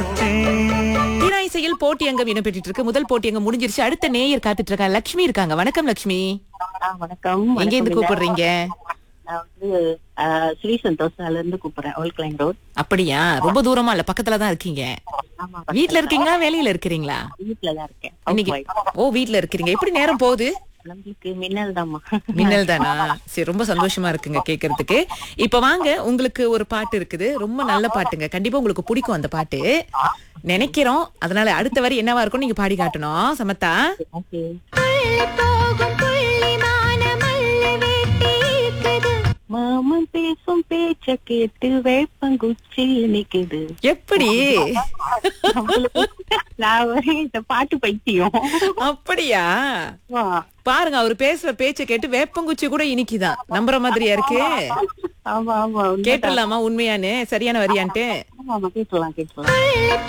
போட்டேன் தீரா இசையில் போட்டி அங்கம் இடம்பெற்று இருக்கு முதல் போட்டி அங்கம் முடிஞ்சிருச்சு அடுத்த நேயர் காத்துட்டு இருக்கா லட்சுமி இருக்காங்க வணக்கம் லட்சுமி ஆ, வணக்கம் எங்க இருந்து வணக்கம் கூப்பிடுறீங்க நான் வந்து ஆ, ஸ்ரீ சந்தோஷால இருந்து கூப்பிடுறேன் ஓல்ட் கிளைன் ரோட் அப்படியா ரொம்ப தூரமா இல்ல பக்கத்துல தான் இருக்கீங்க ஆமா வீட்ல இருக்கீங்களா வெளியில இருக்கிறீங்களா வீட்டுல தான் இருக்கேன் இன்னைக்கு ஓ வீட்ல இருக்கிறீங்க எப்படி நேரம் போகுது நம்மளுக்கு மின்னல் தாம்மா மின்னல் தானா சரி ரொம்ப சந்தோஷமா இருக்குங்க கேக்குறதுக்கு இப்ப வாங்க உங்களுக்கு ஒரு பாட்டு இருக்குது ரொம்ப நல்ல பாட்டுங்க கண்டிப்பா உங்களுக்கு பிடிக்கும் அந்த பாட்டு நினைக்கிறோம் அதனால அடுத்த வரி என்னவா இருக்கும் நீங்க பாடி காட்டணும் சமத்தா ஓகே மாமன் பேசும் பேச்ச கேட்டு வேப்பங்குச்சி நிக்குது எப்படி நம்மளுக்கு நான் ஒரே இந்த பாட்டு பைத்தியம் அப்படியா வா. பாருங்க அவர் பேசுற பேச்ச கேட்டு வேப்பங்குச்சி கூட இனிக்குதான் நம்புற மாதிரியா இருக்கு ஆமா ஆமா உண்மைதான். கேட்டுடலாமா உண்மையானு சரியான வரியான்ட்டு ஆமா ஆமா கேட்டுலாம் கேட்டுலாம்